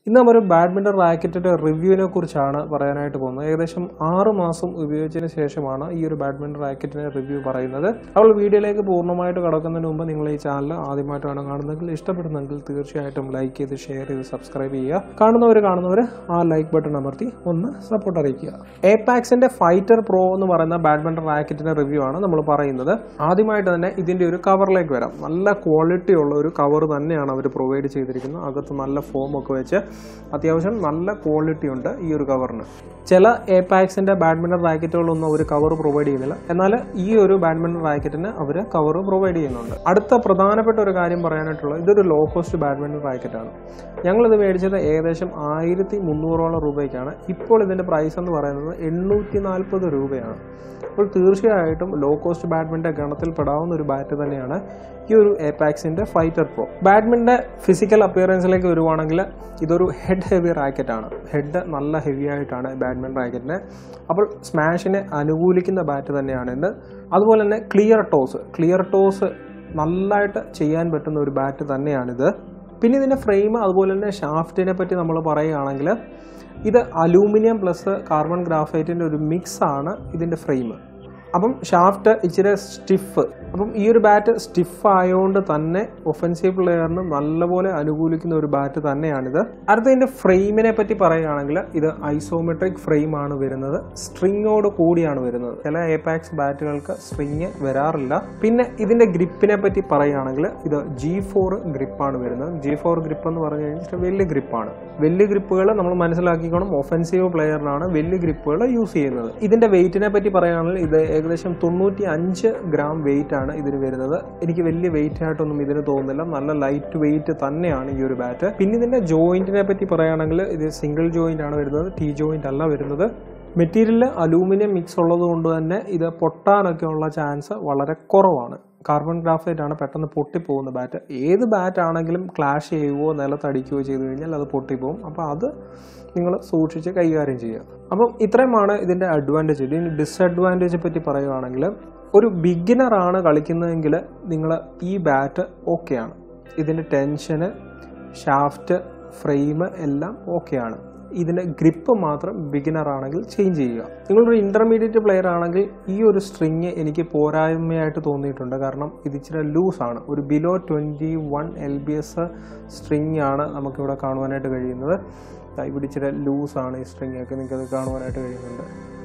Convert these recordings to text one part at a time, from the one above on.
ഇന്ന് നമ്മൊരു ബാഡ്മിൻ്റൺ റാക്കറ്റിൻ്റെ റിവ്യൂവിനെ കുറിച്ചാണ് പറയാനായിട്ട് പോകുന്നത് ഏകദേശം ആറ് മാസം ഉപയോഗിച്ചതിന് ശേഷമാണ് ഈ ഒരു ബാഡ്മിൻ്റൺ റാക്കറ്റിൻ്റെ റിവ്യൂ പറയുന്നത് അപ്പോൾ വീഡിയോയിലേക്ക് പൂർണ്ണമായിട്ട് കടക്കുന്നതിന് മുമ്പ് നിങ്ങൾ ഈ ചാനൽ ആദ്യമായിട്ടാണ് കാണുന്നതെങ്കിൽ ഇഷ്ടപ്പെടുന്നെങ്കിൽ തീർച്ചയായിട്ടും ലൈക്ക് ചെയ്ത് ഷെയർ ചെയ്ത് സബ്സ്ക്രൈബ് ചെയ്യുക കാണുന്നവർ കാണുന്നവർ ആ ലൈക്ക് ബട്ടൺ അമർത്തി ഒന്ന് സപ്പോർട്ട് അറിയിക്കുക എപാക്സിൻ്റെ ഫൈറ്റർ പ്രോ എന്ന് പറയുന്ന ബാഡ്മിൻ്റൺ റാക്കറ്റിൻ്റെ റിവ്യൂ ആണ് നമ്മൾ പറയുന്നത് ആദ്യമായിട്ട് തന്നെ ഇതിൻ്റെ ഒരു കവറിലേക്ക് വരാം നല്ല ക്വാളിറ്റി ഉള്ള ഒരു കവർ തന്നെയാണ് അവർ പ്രൊവൈഡ് ചെയ്തിരിക്കുന്നത് അകത്ത് നല്ല ഫോം ഒക്കെ വെച്ച് അത്യാവശ്യം നല്ല ക്വാളിറ്റി ഉണ്ട് ഈ ഒരു കവറിന് ചില എപാക്സിൻ്റെ ബാഡ്മിൻ്റൺ റാക്കറ്റുകളൊന്നും അവർ കവർ പ്രൊവൈഡ് ചെയ്യുന്നില്ല എന്നാൽ ഈ ഒരു ബാഡ്മിൻ്റൺ റാക്കറ്റിന് അവർ കവർ പ്രൊവൈഡ് ചെയ്യുന്നുണ്ട് അടുത്ത പ്രധാനപ്പെട്ട ഒരു കാര്യം പറയാനായിട്ടുള്ളത് ഇതൊരു ലോ കോസ്റ്റ് ബാഡ്മിൻ്റൺ റാക്കറ്റാണ് ഞങ്ങളിത് മേടിച്ചത് ഏകദേശം ആയിരത്തി മുന്നൂറോളം രൂപയ്ക്കാണ് ഇപ്പോൾ ഇതിൻ്റെ പ്രൈസ് എന്ന് പറയുന്നത് എണ്ണൂറ്റി നാൽപ്പത് രൂപയാണ് അപ്പോൾ തീർച്ചയായിട്ടും ലോ കോസ്റ്റ് ബാഡ്മിൻ്റൺ ഗണത്തിൽ പെടാവുന്ന ഒരു ബാറ്റ് തന്നെയാണ് ഈ ഒരു എപാക്സിൻ്റെ ഫൈറ്റർ പ്രോ ബാഡ്മിൻ്റെ ഫിസിക്കൽ അപ്പിയറൻസിലേക്ക് വരുവാണെങ്കിൽ ഇതൊരു ഹെഡ് ഹെവി റാക്കറ്റാണ് ഹെഡ് നല്ല ഹെവി ആയിട്ടാണ് ബാഡ്മിൻ്റൺ റാക്കറ്റിന് അപ്പോൾ സ്മാഷിനെ അനുകൂലിക്കുന്ന ബാറ്റ് തന്നെയാണ് ഇത് അതുപോലെ തന്നെ ക്ലിയർ ടോസ് ക്ലിയർ ടോസ് നല്ലതായിട്ട് ചെയ്യാൻ പറ്റുന്ന ഒരു ബാറ്റ് തന്നെയാണിത് പിന്നെ ഇതിൻ്റെ ഫ്രെയിം അതുപോലെ തന്നെ ഷാഫ്റ്റിനെ പറ്റി നമ്മൾ പറയുകയാണെങ്കിൽ ഇത് അലൂമിനിയം പ്ലസ് കാർബൺ ഗ്രാഫൈറ്റിൻ്റെ ഒരു മിക്സ് ആണ് ഇതിൻ്റെ ഫ്രെയിം അപ്പം ഷാഫ്റ്റ് ഇച്ചിരി സ്റ്റിഫ് അപ്പം ഈ ഒരു ബാറ്റ് സ്റ്റിഫ് ആയതുകൊണ്ട് തന്നെ ഒഫൻസീവ് പ്ലെയറിന് നല്ലപോലെ അനുകൂലിക്കുന്ന ഒരു ബാറ്റ് തന്നെയാണിത് അടുത്ത ഇതിൻ്റെ ഫ്രെയിമിനെ പറ്റി പറയുകയാണെങ്കിൽ ഇത് ഐസോമെട്രിക് ഫ്രെയിം ആണ് വരുന്നത് സ്ട്രിങ്ങോട് കൂടിയാണ് വരുന്നത് ചില എപാക്സ് ബാറ്റുകൾക്ക് സ്ട്രിങ് വരാറില്ല പിന്നെ ഇതിൻ്റെ ഗ്രിപ്പിനെ പറ്റി പറയുകയാണെങ്കിൽ ഇത് ജി ഫോർ ഗ്രിപ്പാണ് വരുന്നത് ജി ഫോർ ഗ്രിപ്പ് എന്ന് പറഞ്ഞു കഴിഞ്ഞാൽ വലിയ ഗ്രിപ്പാണ് വലിയ ഗ്രിപ്പുകൾ നമ്മൾ മനസ്സിലാക്കിക്കണം ഒഫൻസീവ് പ്ലെയറിനാണ് വലിയ ഗ്രിപ്പുകൾ യൂസ് ചെയ്യുന്നത് ഇതിൻ്റെ വെയിറ്റിനെ പറ്റി പറയുകയാണെങ്കിൽ ഇത് ഏകദേശം തൊണ്ണൂറ്റി അഞ്ച് ഗ്രാം വെയിറ്റ് ആണ് ഇതിന് വരുന്നത് എനിക്ക് വലിയ വെയിറ്റ് ആയിട്ടൊന്നും ഇതിന് തോന്നുന്നില്ല നല്ല ലൈറ്റ് വെയിറ്റ് തന്നെയാണ് ഈ ഒരു ബാറ്റ് പിന്നെ ഇതിന്റെ ജോയിന്റിനെ പറ്റി പറയുകയാണെങ്കിൽ ഇത് സിംഗിൾ ജോയിന്റ് ആണ് വരുന്നത് ടീ ജോയിന്റ് അല്ല വരുന്നത് മെറ്റീരിയൽ അലൂമിനിയം മിക്സ് ഉള്ളത് കൊണ്ട് തന്നെ ഇത് പൊട്ടാനൊക്കെ ഉള്ള ചാൻസ് വളരെ കുറവാണ് കാർബൺ ഗ്രാഫൈറ്റ് ആണ് പെട്ടെന്ന് പൊട്ടിപ്പോകുന്ന ബാറ്റ് ഏത് ബാറ്റ് ആണെങ്കിലും ക്ലാഷ് ചെയ്യുകയോ നിലത്തടിക്കുകയോ ചെയ്തു കഴിഞ്ഞാൽ അത് പൊട്ടിപ്പോകും അപ്പോൾ അത് നിങ്ങൾ സൂക്ഷിച്ച് കൈകാര്യം ചെയ്യുക അപ്പം ഇത്രയുമാണ് ഇതിൻ്റെ അഡ്വാൻറ്റേജ് ഇതിന് ഡിസഡ്വാൻറ്റേജ് പറ്റി പറയുകയാണെങ്കിൽ ഒരു ബിഗിനറാണ് കളിക്കുന്നതെങ്കിൽ നിങ്ങൾ ഈ ബാറ്റ് ഓക്കെയാണ് ഇതിൻ്റെ ടെൻഷന് ഷാഫ്റ്റ് ഫ്രെയിം എല്ലാം ഓക്കെയാണ് ഇതിൻ്റെ ഗ്രിപ്പ് മാത്രം ബിഗിനർ ആണെങ്കിൽ ചേഞ്ച് ചെയ്യുക നിങ്ങളൊരു ഇൻ്റർമീഡിയറ്റ് പ്ലെയർ ആണെങ്കിൽ ഈ ഒരു സ്ട്രിങ് എനിക്ക് പോരായ്മയായിട്ട് തോന്നിയിട്ടുണ്ട് കാരണം ഇത് ഇച്ചിരി ലൂസാണ് ഒരു below twenty one L B S string ആണ് നമുക്കിവിടെ കാണുവാനായിട്ട് കഴിയുന്നത് ഇവിടെ ഇച്ചിരി ലൂസാണ് ഈ സ്ട്രിങ് ഒക്കെ നിങ്ങൾക്കത് കാണുവാനായിട്ട് കഴിയുന്നുണ്ട്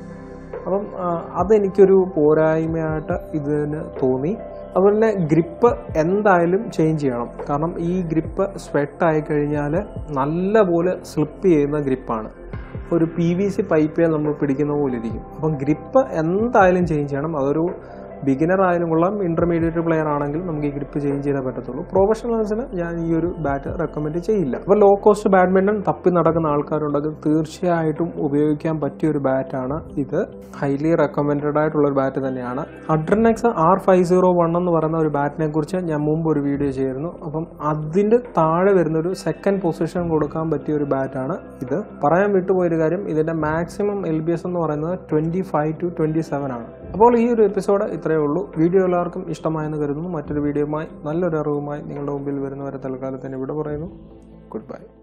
അപ്പം അതെനിക്കൊരു പോരായ്മയായിട്ട് ഇതിന് തോന്നി അതുപോലെ തന്നെ ഗ്രിപ്പ് എന്തായാലും ചേഞ്ച് ചെയ്യണം കാരണം ഈ ഗ്രിപ്പ് സ്വെറ്റ് ആയി കഴിഞ്ഞാൽ നല്ലപോലെ സ്ലിപ്പ് ചെയ്യുന്ന ഗ്രിപ്പാണ് ഒരു പി വി സി പൈപ്പേ നമ്മൾ പിടിക്കുന്ന പോലെ ഇരിക്കും അപ്പം ഗ്രിപ്പ് എന്തായാലും ചേഞ്ച് ചെയ്യണം അതൊരു ബിഗിനർ ആയാലും കൊള്ളാം ഇന്റർമീഡിയറ്റ് പ്ലെയർ ആണെങ്കിൽ നമുക്ക് ഈ ഗ്രിപ്പ് ചേഞ്ച് ചെയ്തേ പറ്റത്തുള്ളൂ പ്രൊഫഷണൽസിന് ഞാൻ ഈ ഒരു ബാറ്റ് റെക്കമെൻഡ് ചെയ്യില്ല അപ്പോൾ ലോ കോസ്റ്റ് ബാഡ്മിൻ്റൺ തപ്പി നടക്കുന്ന ആൾക്കാരുണ്ടെങ്കിൽ തീർച്ചയായിട്ടും ഉപയോഗിക്കാൻ പറ്റിയ ഒരു ബാറ്റാണ് ഇത് ഹൈലി റെക്കമെൻഡഡ് ആയിട്ടുള്ള ഒരു ബാറ്റ് തന്നെയാണ് അഡ്രനെക്സ് ആർ ഫൈവ് സീറോ വൺ എന്ന് പറയുന്ന ഒരു ബാറ്റിനെ കുറിച്ച് ഞാൻ മുമ്പ് ഒരു വീഡിയോ ചെയ്തിരുന്നു അപ്പം അതിൻ്റെ താഴെ വരുന്ന ഒരു സെക്കൻഡ് പൊസിഷൻ കൊടുക്കാൻ പറ്റിയ ഒരു ബാറ്റാണ് ഇത് പറയാൻ വിട്ടുപോയൊരു കാര്യം ഇതിൻ്റെ മാക്സിമം എൽ ബി എസ് എന്ന് പറയുന്നത് twenty five to twenty seven ആണ് അപ്പോൾ ഈ ഒരു എപ്പിസോഡ് ഇത്രയേ ഉള്ളൂ വീഡിയോ എല്ലാവർക്കും ഇഷ്ടമായെന്ന് കരുതുന്നു മറ്റൊരു വീഡിയോയുമായി നല്ലൊരു അറിവുമായി നിങ്ങളുടെ മുമ്പിൽ വരുന്നവരെ തൽക്കാലത്തിന് ഇവിടെ പറയുന്നു ഗുഡ് ബൈ